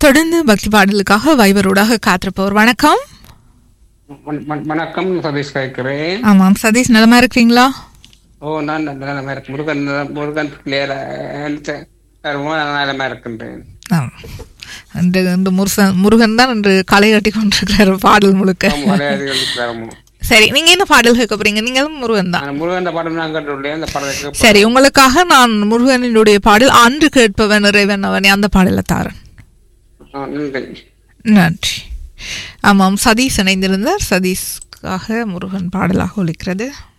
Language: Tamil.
தொடர்ந்து பக்தி பாடலுக்காக வைபரோடாக காத்திருப்பவர் வணக்கம் வண- வண- வணக்கம் சதீஷ் கேட்கிறேன் ஆமாம் சதீஷ் நலமா இருக்கிறீங்களா ஓ நான் நல்ல நிலமா இருக்கு முருகன் முருகன் கிளியரா நிலமா இருக்கின்றேன் ஆம். இன்று இன்று முருசன் முருகன் தான் இன்று களை கட்டி கொண்டிருக்கிறார் பாடல் முழுக்க மலையாளிகளுக்கு தரமும் சரி நீங்க என்ன பாடல் கேட்க போறீங்க நீங்களும் முருகன் தான் நான் முருகன் படம் நான் கண்டுள்ளேன் அந்த படத்துக்கு சரி உங்களுக்காக நான் முருகனினுடைய பாடல் அன்று கேட்பவன் இறைவன் அவனே அந்த பாடலை தாரன் ஆ, நன்றி நன்றி ஆமாம் சதீஷ் இணைந்திருந்தார் சதீஷ்காக முருகன் பாடலாக ஒலிக்கிறது